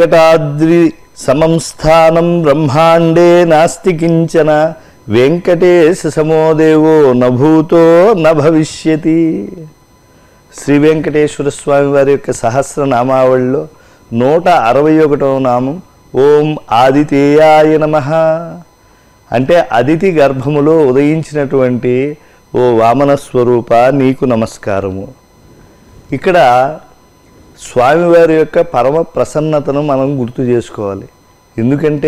వెంకటాద్రి సమం స్థానం బ్రహ్మాండే నాస్తి కించన వెంకటేశ సమోదేవో నభూతో న భవిష్యతి శ్రీ వెంకటేశ్వర స్వామి వారి యొక్క సహస్రనామావళిలో నూట అరవై ఒకటవ నామం ఓం ఆదితేయాయ నమ అంటే అదితి గర్భములో ఉదయించినటువంటి ఓ వామన స్వరూప నీకు నమస్కారము ఇక్కడ స్వామివారి యొక్క పరమ ప్రసన్నతను మనం గుర్తు చేసుకోవాలి ఎందుకంటే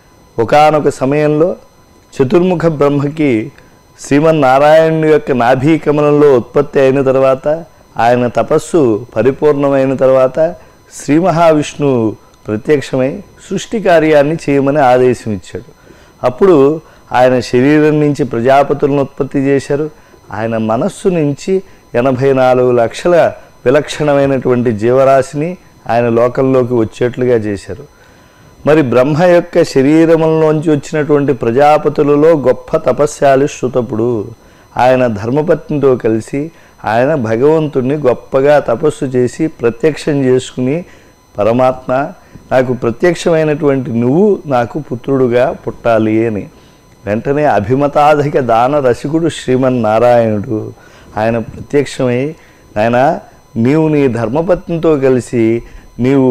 ఒకానొక సమయంలో చతుర్ముఖ బ్రహ్మకి శ్రీమన్నారాయణుని యొక్క నాభీకమలంలో ఉత్పత్తి అయిన తర్వాత ఆయన తపస్సు పరిపూర్ణమైన తర్వాత శ్రీ మహావిష్ణువు ప్రత్యక్షమై సృష్టి కార్యాన్ని చేయమని ఆదేశం ఇచ్చాడు అప్పుడు ఆయన శరీరం నుంచి ప్రజాపతులను ఉత్పత్తి చేశారు ఆయన మనస్సు నుంచి ఎనభై నాలుగు లక్షల విలక్షణమైనటువంటి జీవరాశిని ఆయన లోకంలోకి వచ్చేట్లుగా చేశారు మరి బ్రహ్మ యొక్క శరీరంలోంచి వచ్చినటువంటి ప్రజాపతులలో గొప్ప తపస్యాలు శృతపుడు ఆయన ధర్మపత్నితో కలిసి ఆయన భగవంతుణ్ణి గొప్పగా తపస్సు చేసి ప్రత్యక్షం చేసుకుని పరమాత్మ నాకు ప్రత్యక్షమైనటువంటి నువ్వు నాకు పుత్రుడుగా పుట్టాలి అని వెంటనే అభిమతాధిక దాన రసికుడు శ్రీమన్నారాయణుడు ఆయన ప్రత్యక్షమై నాయన నీవు నీ ధర్మపత్నితో కలిసి నీవు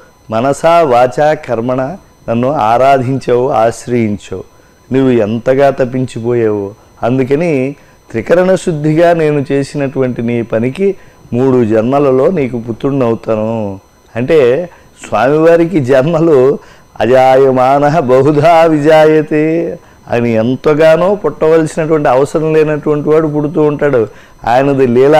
మనసా వాచా కర్మణ నన్ను ఆరాధించావు ఆశ్రయించావు నువ్వు ఎంతగా తప్పించిపోయావు అందుకని త్రికరణ శుద్ధిగా నేను చేసినటువంటి నీ పనికి మూడు జన్మలలో నీకు పుత్రుడినవుతాను అంటే స్వామివారికి జన్మలు అజాయమాన బహుధా విజాయతే ఆయన ఎంతగానో పుట్టవలసినటువంటి అవసరం లేనటువంటి వాడు పుడుతూ ఉంటాడు ఆయనది లీల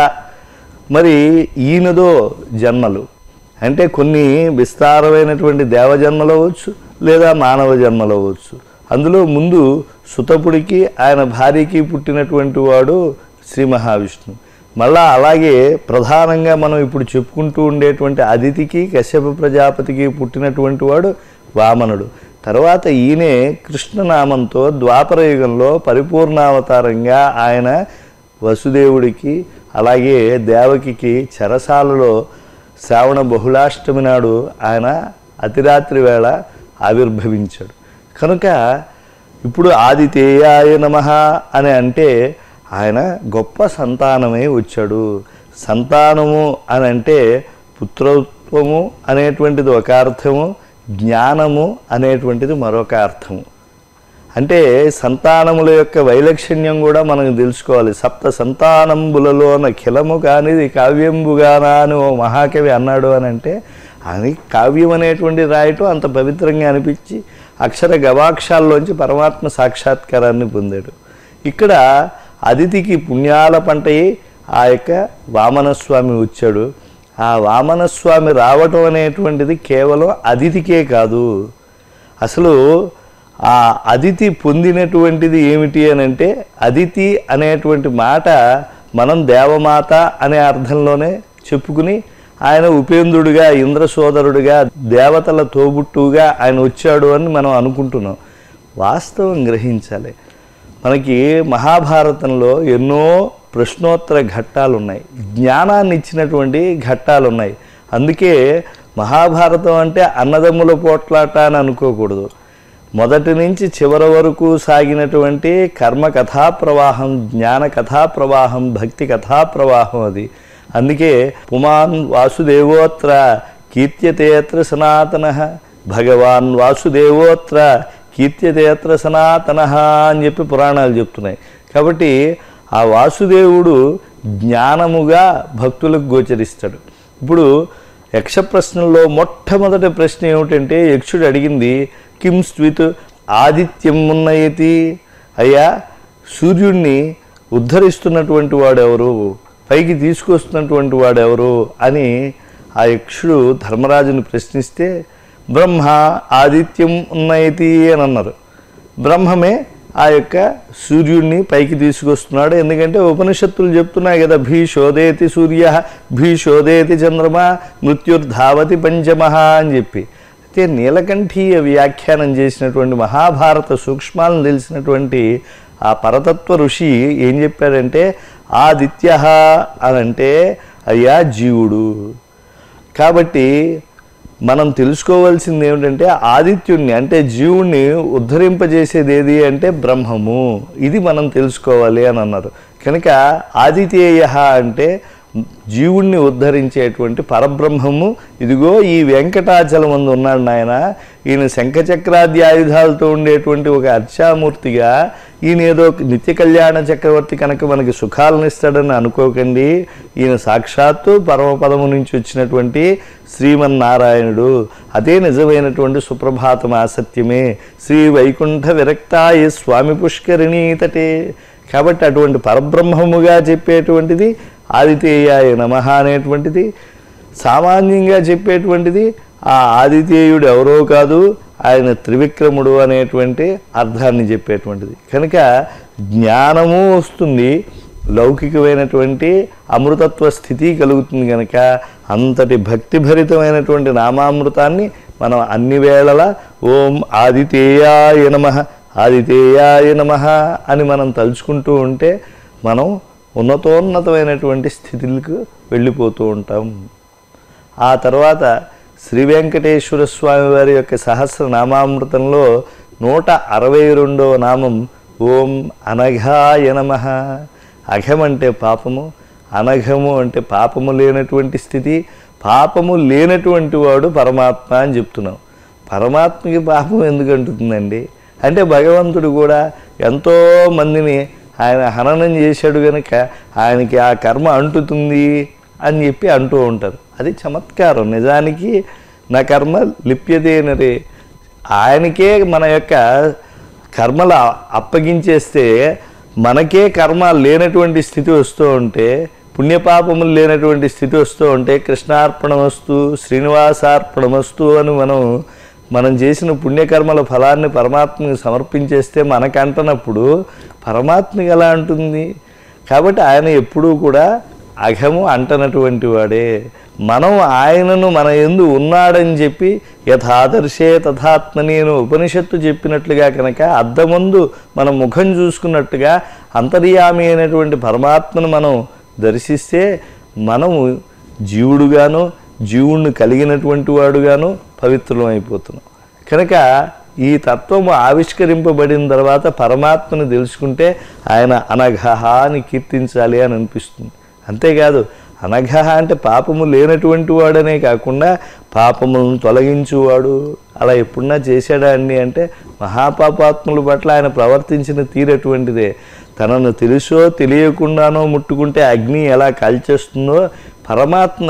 మరి ఈయనదో జన్మలు అంటే కొన్ని విస్తారమైనటువంటి దేవజన్మలు అవ్వచ్చు లేదా మానవ జన్మలు అవ్వచ్చు అందులో ముందు సుతపుడికి ఆయన భార్యకి పుట్టినటువంటి వాడు శ్రీ మహావిష్ణువు మళ్ళా అలాగే ప్రధానంగా మనం ఇప్పుడు చెప్పుకుంటూ ఉండేటువంటి అదితికి కశ్యప ప్రజాపతికి పుట్టినటువంటి వాడు వామనుడు తర్వాత ఈయనే కృష్ణనామంతో ద్వాపర యుగంలో పరిపూర్ణావతారంగా ఆయన వసుదేవుడికి అలాగే దేవకికి చెరసాలలో శ్రావణ బహుళాష్టమి నాడు ఆయన అతిరాత్రి వేళ ఆవిర్భవించాడు కనుక ఇప్పుడు ఆదితేయాయ నమ అని అంటే ఆయన గొప్ప సంతానమై వచ్చాడు సంతానము అని అంటే పుత్రత్వము అనేటువంటిది ఒక అర్థము జ్ఞానము అనేటువంటిది మరొక అర్థము అంటే సంతానముల యొక్క వైలక్షణ్యం కూడా మనం తెలుసుకోవాలి సప్త సంతానంబులలోన ఖిలము కానిది కావ్యంబుగానా అని ఓ మహాకవి అన్నాడు అని అంటే అది కావ్యం అనేటువంటి రాయటం అంత పవిత్రంగా అనిపించి అక్షర గవాక్షాల్లోంచి పరమాత్మ సాక్షాత్కారాన్ని పొందాడు ఇక్కడ అదితికి పుణ్యాల పంటయి ఆ యొక్క వామనస్వామి వచ్చాడు ఆ వామనస్వామి రావటం అనేటువంటిది కేవలం అదితికే కాదు అసలు ఆ అదితి పొందినటువంటిది ఏమిటి అని అంటే అదితి అనేటువంటి మాట మనం దేవమాత అనే అర్థంలోనే చెప్పుకుని ఆయన ఉపేంద్రుడిగా ఇంద్ర సోదరుడిగా దేవతల తోబుట్టుగా ఆయన వచ్చాడు అని మనం అనుకుంటున్నాం వాస్తవం గ్రహించాలి మనకి మహాభారతంలో ఎన్నో ప్రశ్నోత్తర ఘట్టాలు ఉన్నాయి జ్ఞానాన్ని ఇచ్చినటువంటి ఘట్టాలు ఉన్నాయి అందుకే మహాభారతం అంటే అన్నదమ్ముల పోట్లాట అని అనుకోకూడదు మొదటి నుంచి చివరి వరకు సాగినటువంటి కర్మ కథా ప్రవాహం జ్ఞాన కథా ప్రవాహం భక్తి కథా ప్రవాహం అది అందుకే పుమాన్ వాసుదేవోత్ర కీర్త్యతేత్ర సనాతన భగవాన్ వాసుదేవోత్ర కీర్త్యతేత్ర సనాతన అని చెప్పి పురాణాలు చెప్తున్నాయి కాబట్టి ఆ వాసుదేవుడు జ్ఞానముగా భక్తులకు గోచరిస్తాడు ఇప్పుడు యక్ష ప్రశ్నల్లో మొట్టమొదటి ప్రశ్న ఏమిటంటే యక్షుడు అడిగింది కిం స్విత్ ఆదిత్యం ఉన్నయతి అయ్యా సూర్యుడిని ఉద్ధరిస్తున్నటువంటి వాడెవరు పైకి తీసుకొస్తున్నటువంటి వాడెవరు అని ఆ యక్షుడు ధర్మరాజుని ప్రశ్నిస్తే బ్రహ్మ ఆదిత్యం ఉన్నయతి అని అన్నారు బ్రహ్మమే ఆ యొక్క సూర్యుడిని పైకి తీసుకొస్తున్నాడు ఎందుకంటే ఉపనిషత్తులు చెప్తున్నాయి కదా భీషోదేతి సూర్య భీషోదేతి చంద్రమ మృత్యుర్ధావతి పంచమహ అని చెప్పి అయితే నీలకంఠీయ వ్యాఖ్యానం చేసినటువంటి మహాభారత సూక్ష్మాలను తెలిసినటువంటి ఆ పరతత్వ ఋషి ఏం చెప్పాడంటే ఆదిత్య అనంటే అయ్యా జీవుడు కాబట్టి మనం తెలుసుకోవాల్సింది ఏమిటంటే ఆదిత్యుణ్ణి అంటే జీవుణ్ణి ఉద్ధరింపజేసేది ఏది అంటే బ్రహ్మము ఇది మనం తెలుసుకోవాలి అని అన్నారు కనుక ఆదితేయ అంటే జీవుణ్ణి ఉద్ధరించేటువంటి పరబ్రహ్మము ఇదిగో ఈ వెంకటాచలం ముందు ఉన్నాడు నాయన ఈయన శంఖచక్రాది ఆయుధాలతో ఉండేటువంటి ఒక అర్చామూర్తిగా ఈయన ఏదో నిత్య కళ్యాణ చక్రవర్తి కనుక మనకి సుఖాలను ఇస్తాడని అనుకోకండి ఈయన సాక్షాత్తు పరమపదము నుంచి వచ్చినటువంటి శ్రీమన్నారాయణుడు అదే నిజమైనటువంటి సుప్రభాతం ఆసత్యమే శ్రీ వైకుంఠ విరక్తాయ స్వామి పుష్కరిణీ తటే కాబట్టి అటువంటి పరబ్రహ్మముగా చెప్పేటువంటిది ఆదితేయాయ నమ అనేటువంటిది సామాన్యంగా చెప్పేటువంటిది ఆ ఆదితేయుడు ఎవరో కాదు ఆయన త్రివిక్రముడు అనేటువంటి అర్థాన్ని చెప్పేటువంటిది కనుక జ్ఞానము వస్తుంది లౌకికమైనటువంటి అమృతత్వ స్థితి కలుగుతుంది కనుక అంతటి భక్తిభరితమైనటువంటి నామామృతాన్ని మనం అన్ని వేళలా ఓం ఆదితేయాయ నమ ఆదితేయాయ నమ అని మనం తలుచుకుంటూ ఉంటే మనం ఉన్నతోన్నతమైనటువంటి స్థితులకు వెళ్ళిపోతూ ఉంటాం ఆ తర్వాత శ్రీ వెంకటేశ్వర స్వామి వారి యొక్క సహస్రనామామృతంలో నూట అరవై రెండవ నామం ఓం అనఘాయ నమ అఘం అంటే పాపము అనఘము అంటే పాపము లేనటువంటి స్థితి పాపము లేనటువంటి వాడు పరమాత్మ అని చెప్తున్నాం పరమాత్మకి పాపం ఎందుకు అంటుతుందండి అంటే భగవంతుడు కూడా ఎంతో మందిని ఆయన హననం చేశాడు కనుక ఆయనకి ఆ కర్మ అంటుతుంది అని చెప్పి అంటూ ఉంటారు అది చమత్కారం నిజానికి నా కర్మ లిప్యదేనరే ఆయనకే మన యొక్క కర్మలు అప్పగించేస్తే మనకే కర్మ లేనటువంటి స్థితి వస్తూ ఉంటే పుణ్యపాపములు లేనటువంటి స్థితి వస్తూ ఉంటే కృష్ణార్పణమస్తు శ్రీనివాసార్పణమస్తు అని మనం మనం చేసిన పుణ్యకర్మల ఫలాన్ని పరమాత్మకి సమర్పించేస్తే మనకంటనప్పుడు పరమాత్మకి ఎలా అంటుంది కాబట్టి ఆయన ఎప్పుడూ కూడా అఘము అంటనటువంటి వాడే మనం ఆయనను మన ఎందు ఉన్నాడని చెప్పి యథాదర్శే తథాత్మని అని ఉపనిషత్తు చెప్పినట్లుగా కనుక అద్దముందు మన ముఖం చూసుకున్నట్టుగా అంతర్యామి అయినటువంటి పరమాత్మను మనం దర్శిస్తే మనము జీవుడుగాను జీవుణ్ణి కలిగినటువంటి వాడుగాను పవిత్రులం అయిపోతున్నాం కనుక ఈ తత్వము ఆవిష్కరింపబడిన తర్వాత పరమాత్మను తెలుసుకుంటే ఆయన అనఘహ అని కీర్తించాలి అని అనిపిస్తుంది అంతేకాదు అనఘహ అంటే పాపము లేనటువంటి వాడనే కాకుండా పాపములను తొలగించువాడు అలా ఎప్పుడన్నా చేశాడా అండి అంటే మహాపాపాత్ముల పట్ల ఆయన ప్రవర్తించిన తీరటువంటిదే తనను తెలుసో తెలియకుండానో ముట్టుకుంటే అగ్ని ఎలా కాల్చేస్తుందో పరమాత్మ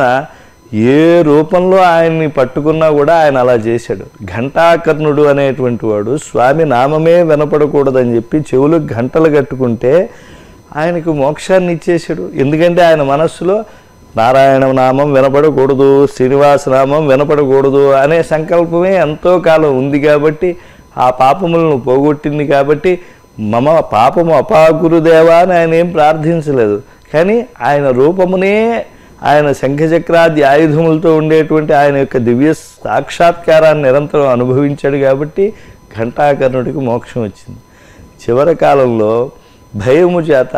ఏ రూపంలో ఆయన్ని పట్టుకున్నా కూడా ఆయన అలా చేశాడు ఘంటాకర్ణుడు అనేటువంటి వాడు స్వామి నామమే వినపడకూడదని చెప్పి చెవులు గంటలు కట్టుకుంటే ఆయనకు మోక్షాన్ని ఇచ్చేశాడు ఎందుకంటే ఆయన మనస్సులో నారాయణ నామం వినపడకూడదు శ్రీనివాస నామం వినపడకూడదు అనే సంకల్పమే ఎంతో కాలం ఉంది కాబట్టి ఆ పాపములను పోగొట్టింది కాబట్టి మమ పాపము అపాగురుదేవా అని ఆయన ఏం ప్రార్థించలేదు కానీ ఆయన రూపమునే ఆయన శంఖచక్రాది ఆయుధములతో ఉండేటువంటి ఆయన యొక్క దివ్య సాక్షాత్కారాన్ని నిరంతరం అనుభవించాడు కాబట్టి ఘంటాకర్ణుడికి మోక్షం వచ్చింది చివరి కాలంలో భయము చేత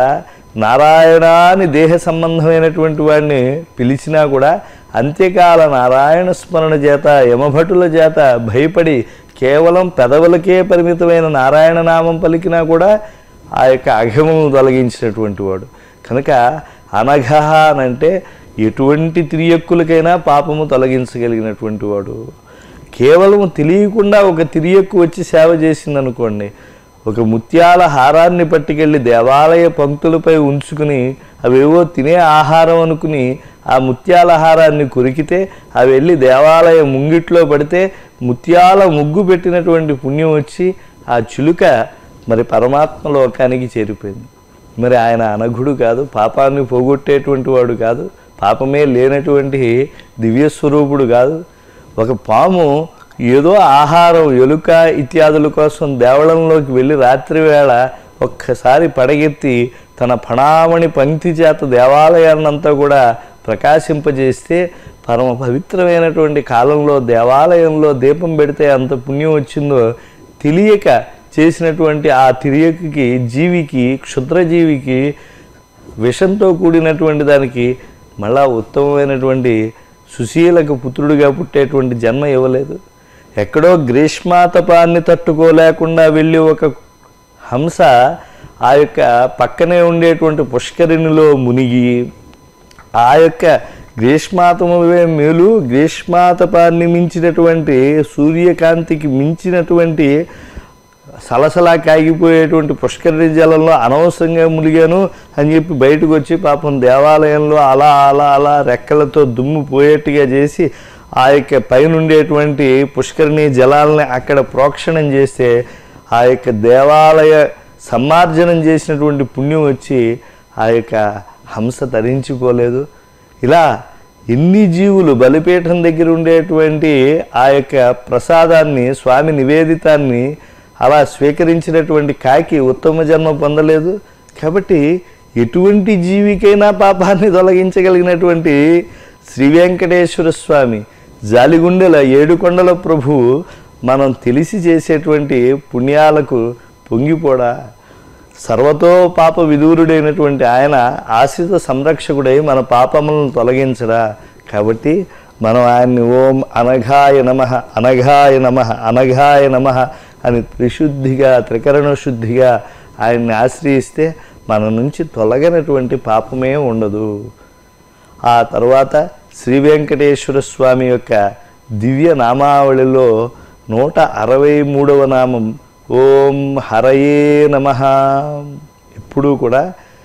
నారాయణ అని దేహ సంబంధమైనటువంటి వాడిని పిలిచినా కూడా అంత్యకాల నారాయణ స్మరణ చేత యమభటుల చేత భయపడి కేవలం పెదవులకే పరిమితమైన నారాయణ నామం పలికినా కూడా ఆ యొక్క అఘమును తొలగించినటువంటి వాడు కనుక అనఘ అనంటే ఎటువంటి తిరియక్కులకైనా పాపము తొలగించగలిగినటువంటి వాడు కేవలం తెలియకుండా ఒక తిరియక్కు వచ్చి సేవ చేసిందనుకోండి ఒక ముత్యాల హారాన్ని పట్టుకెళ్ళి దేవాలయ పంక్తులపై ఉంచుకుని అవేవో తినే ఆహారం అనుకుని ఆ ముత్యాల హారాన్ని కొరికితే అవి వెళ్ళి దేవాలయ ముంగిట్లో పడితే ముత్యాల ముగ్గు పెట్టినటువంటి పుణ్యం వచ్చి ఆ చిలుక మరి పరమాత్మ లోకానికి చేరిపోయింది మరి ఆయన అనఘుడు కాదు పాపాన్ని పోగొట్టేటువంటి వాడు కాదు పాపమే లేనటువంటి దివ్య స్వరూపుడు కాదు ఒక పాము ఏదో ఆహారం ఎలుక ఇత్యాదుల కోసం దేవళంలోకి వెళ్ళి రాత్రి వేళ ఒక్కసారి పడగెత్తి తన ఫణామణి పంక్తి చేత దేవాలయాన్నంతా కూడా ప్రకాశింపజేస్తే పరమ పవిత్రమైనటువంటి కాలంలో దేవాలయంలో దీపం పెడితే అంత పుణ్యం వచ్చిందో తెలియక చేసినటువంటి ఆ తిరియకి జీవికి క్షుద్రజీవికి విషంతో కూడినటువంటి దానికి మళ్ళా ఉత్తమమైనటువంటి సుశీలకు పుత్రుడిగా పుట్టేటువంటి జన్మ ఇవ్వలేదు ఎక్కడో గ్రీష్మాతపాన్ని తట్టుకోలేకుండా వెళ్ళి ఒక హంస ఆ యొక్క పక్కనే ఉండేటువంటి పుష్కరిణిలో మునిగి ఆ యొక్క గ్రీష్మాతమే మేలు గ్రీష్మాతపాన్ని మించినటువంటి సూర్యకాంతికి మించినటువంటి సలసలా కాగిపోయేటువంటి పుష్కరిణి జలంలో అనవసరంగా మునిగాను అని చెప్పి బయటకు వచ్చి పాపం దేవాలయంలో అలా అలా అలా రెక్కలతో దుమ్ము పోయేట్టుగా చేసి ఆ యొక్క పైన ఉండేటువంటి పుష్కరిణి జలాలని అక్కడ ప్రోక్షణం చేస్తే ఆ యొక్క దేవాలయ సమ్మార్జనం చేసినటువంటి పుణ్యం వచ్చి ఆ యొక్క హంస తరించుకోలేదు ఇలా ఎన్ని జీవులు బలిపీఠం దగ్గర ఉండేటువంటి ఆ యొక్క ప్రసాదాన్ని స్వామి నివేదితాన్ని అలా స్వీకరించినటువంటి కాకి ఉత్తమ జన్మ పొందలేదు కాబట్టి ఎటువంటి జీవికైనా పాపాన్ని తొలగించగలిగినటువంటి శ్రీ వెంకటేశ్వర స్వామి జాలిగుండెల ఏడుకొండల ప్రభువు మనం తెలిసి చేసేటువంటి పుణ్యాలకు పొంగిపోడా సర్వతో పాప విదూరుడైనటువంటి ఆయన ఆశ్రిత సంరక్షకుడై మన పాపములను తొలగించడా కాబట్టి మనం ఆయన్ని ఓం అనఘాయ నమ అనఘాయ నమ అనఘాయ నమ అని త్రిశుద్ధిగా త్రికరణ శుద్ధిగా ఆయన్ని ఆశ్రయిస్తే మన నుంచి తొలగనటువంటి పాపమే ఉండదు ఆ తర్వాత శ్రీ వెంకటేశ్వర స్వామి యొక్క దివ్య నామావళిలో నూట అరవై మూడవ నామం ఓం హరయే నమ ఎప్పుడూ కూడా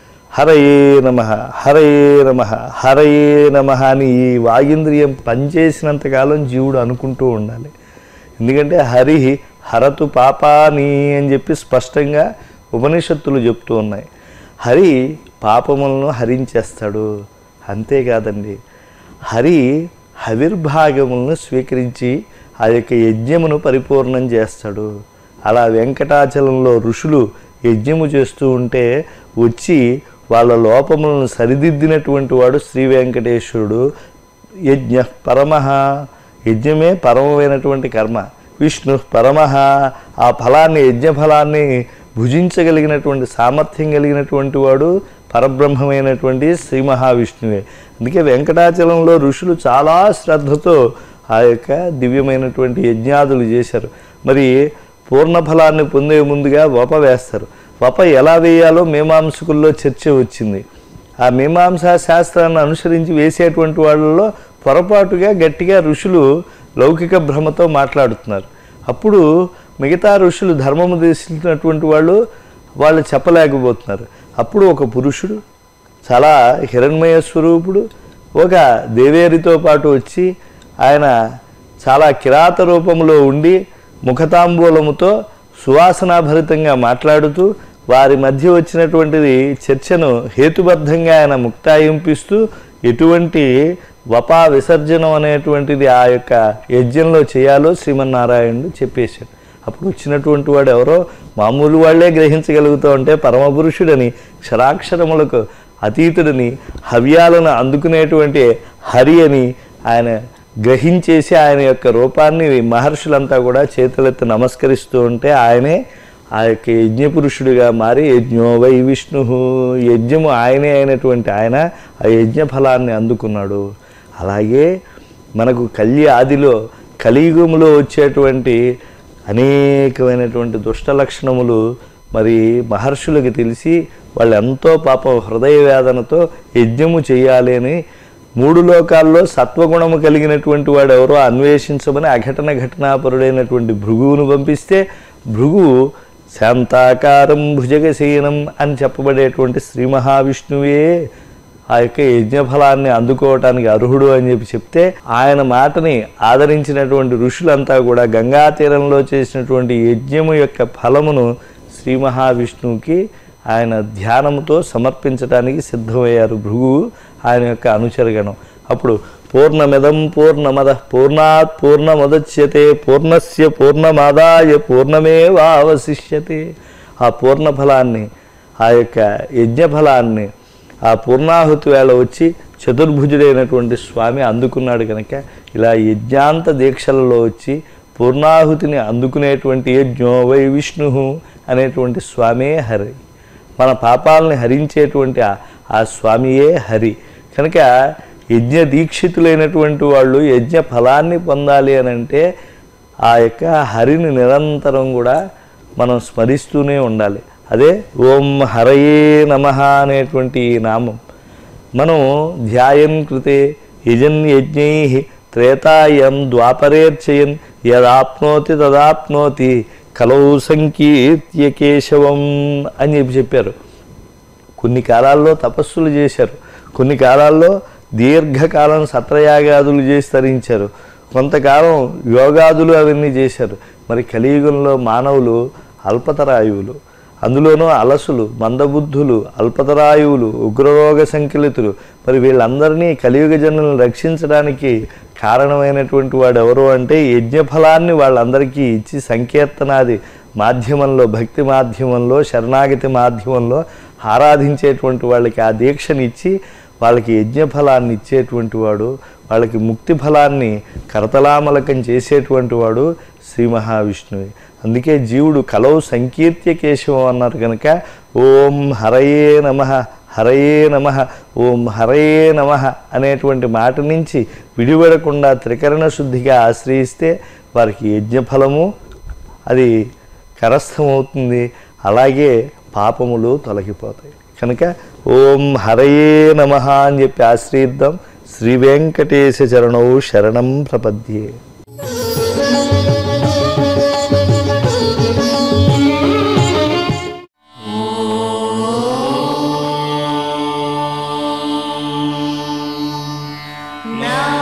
హరయే నమ హరయే నమ హరయే నమ అని ఈ వాగింద్రియం పనిచేసినంతకాలం జీవుడు అనుకుంటూ ఉండాలి ఎందుకంటే హరి హరతు పాపాని అని చెప్పి స్పష్టంగా ఉపనిషత్తులు చెప్తూ ఉన్నాయి హరి పాపములను హరించేస్తాడు అంతేకాదండి హరి హవిర్భాగములను స్వీకరించి ఆ యొక్క యజ్ఞమును పరిపూర్ణం చేస్తాడు అలా వెంకటాచలంలో ఋషులు యజ్ఞము చేస్తూ ఉంటే వచ్చి వాళ్ళ లోపములను సరిదిద్దినటువంటి వాడు శ్రీ వెంకటేశ్వరుడు యజ్ఞ పరమః యజ్ఞమే పరమమైనటువంటి కర్మ విష్ణు పరమః ఆ ఫలాన్ని యజ్ఞ ఫలాన్ని భుజించగలిగినటువంటి సామర్థ్యం కలిగినటువంటి వాడు పరబ్రహ్మమైనటువంటి శ్రీ మహావిష్ణువే అందుకే వెంకటాచలంలో ఋషులు చాలా శ్రద్ధతో ఆ యొక్క దివ్యమైనటువంటి యజ్ఞాదులు చేశారు మరి పూర్ణ ఫలాన్ని పొందే ముందుగా వప వేస్తారు వప ఎలా వేయాలో మీమాంసకుల్లో చర్చ వచ్చింది ఆ మీమాంసా శాస్త్రాన్ని అనుసరించి వేసేటువంటి వాళ్ళలో పొరపాటుగా గట్టిగా ఋషులు లౌకిక భ్రమతో మాట్లాడుతున్నారు అప్పుడు మిగతా ఋషులు ధర్మము తెలిసినటువంటి వాళ్ళు వాళ్ళు చెప్పలేకపోతున్నారు అప్పుడు ఒక పురుషుడు చాలా హిరణ్మయ స్వరూపుడు ఒక దేవేరితో పాటు వచ్చి ఆయన చాలా కిరాత రూపంలో ఉండి ముఖతాంబూలముతో సువాసనాభరితంగా మాట్లాడుతూ వారి మధ్య వచ్చినటువంటిది చర్చను హేతుబద్ధంగా ఆయన ముక్తాయింపిస్తూ ఎటువంటి వపా విసర్జనం అనేటువంటిది ఆ యొక్క యజ్ఞంలో చేయాలో శ్రీమన్నారాయణుడు చెప్పేశాడు అప్పుడు వచ్చినటువంటి వాడు ఎవరో మామూలు వాళ్ళే గ్రహించగలుగుతూ ఉంటే పరమపురుషుడని క్షరాక్షరములకు అతీతుడని హవ్యాలను అందుకునేటువంటి హరి అని ఆయన గ్రహించేసి ఆయన యొక్క రూపాన్ని మహర్షులంతా కూడా చేతులెత్తి నమస్కరిస్తూ ఉంటే ఆయనే ఆ యొక్క యజ్ఞపురుషుడిగా మారి యజ్ఞో వై విష్ణు యజ్ఞము ఆయనే అయినటువంటి ఆయన ఆ యజ్ఞ ఫలాన్ని అందుకున్నాడు అలాగే మనకు కల్లి ఆదిలో కలియుగములో వచ్చేటువంటి అనేకమైనటువంటి దుష్ట లక్షణములు మరి మహర్షులకు తెలిసి వాళ్ళు ఎంతో పాపం హృదయ వేదనతో యజ్ఞము చేయాలి అని మూడు లోకాల్లో సత్వగుణము కలిగినటువంటి వాడు ఎవరో అన్వేషించమని అఘటన ఘటనాపరుడైనటువంటి భృగువును పంపిస్తే భృగువు శాంతాకారం భుజగశయనం అని చెప్పబడేటువంటి శ్రీ మహావిష్ణువే ఆ యొక్క యజ్ఞఫలాన్ని అందుకోవటానికి అర్హుడు అని చెప్పి చెప్తే ఆయన మాటని ఆదరించినటువంటి ఋషులంతా కూడా గంగా తీరంలో చేసినటువంటి యజ్ఞము యొక్క ఫలమును శ్రీ మహావిష్ణువుకి ఆయన ధ్యానముతో సమర్పించడానికి సిద్ధమయ్యారు భృగువు ఆయన యొక్క అనుచరగణం అప్పుడు పూర్ణమిదం పూర్ణమద పూర్ణాత్ పూర్ణముదచ్యతే పూర్ణస్య పూర్ణమాదాయ పూర్ణమేవావశిష్యతే ఆ పూర్ణ ఫలాన్ని ఆ యొక్క యజ్ఞ ఫలాన్ని ఆ పూర్ణాహుతి వేళ వచ్చి చతుర్భుజుడైనటువంటి స్వామి అందుకున్నాడు కనుక ఇలా యజ్ఞాంత దీక్షలలో వచ్చి పూర్ణాహుతిని అందుకునేటువంటి యజ్ఞో వై విష్ణు అనేటువంటి స్వామే హరి మన పాపాలని హరించేటువంటి ఆ- ఆ స్వామియే హరి కనుక యజ్ఞ దీక్షితులైనటువంటి వాళ్ళు యజ్ఞ ఫలాన్ని పొందాలి అని అంటే ఆ యొక్క హరిని నిరంతరం కూడా మనం స్మరిస్తూనే ఉండాలి అదే ఓం హరయే నమ అనేటువంటి ఈ నామం మనం ధ్యాయం కృతే యజన్ యజ్ఞై త్రేతాయం ద్వాపరేర్చయన్ యదాప్నోతి తదాప్నోతి కలౌ సంకీర్త్య కేశవం అని చెప్పి చెప్పారు కొన్ని కాలాల్లో తపస్సులు చేశారు కొన్ని కాలాల్లో దీర్ఘకాలం సత్రయాగాదులు చేసి తరించారు కొంతకాలం యోగాదులు అవన్నీ చేశారు మరి కలియుగంలో మానవులు అల్పతరాయువులు అందులోనూ అలసులు మందబుద్ధులు అల్పతరాయువులు ఉగ్రరోగ సంకలితులు మరి వీళ్ళందరినీ కలియుగ జనులను రక్షించడానికి కారణమైనటువంటి వాడు ఎవరు అంటే యజ్ఞఫలాన్ని వాళ్ళందరికీ ఇచ్చి సంకీర్తనాది మాధ్యమంలో భక్తి మాధ్యమంలో శరణాగతి మాధ్యమంలో ఆరాధించేటువంటి వాళ్ళకి ఆ దీక్షనిచ్చి వాళ్ళకి యజ్ఞఫలాన్ని ఇచ్చేటువంటి వాడు వాళ్ళకి ముక్తి ఫలాన్ని కరతలామలకం చేసేటువంటి వాడు శ్రీ మహావిష్ణువే అందుకే జీవుడు కలవు సంకీర్త్య కేశవం అన్నారు కనుక ఓం హరయే నమ హరయే నమ ఓం హరయే నమ అనేటువంటి మాట నుంచి విడిపడకుండా త్రికరణ శుద్ధిగా ఆశ్రయిస్తే వారికి యజ్ఞఫలము అది కరస్థమవుతుంది అలాగే పాపములు తొలగిపోతాయి కనుక ఓం హరయే నమ అని చెప్పి ఆశ్రయిద్దాం శ్రీ వెంకటేశ చరణౌ శరణం ప్రపద్యే Now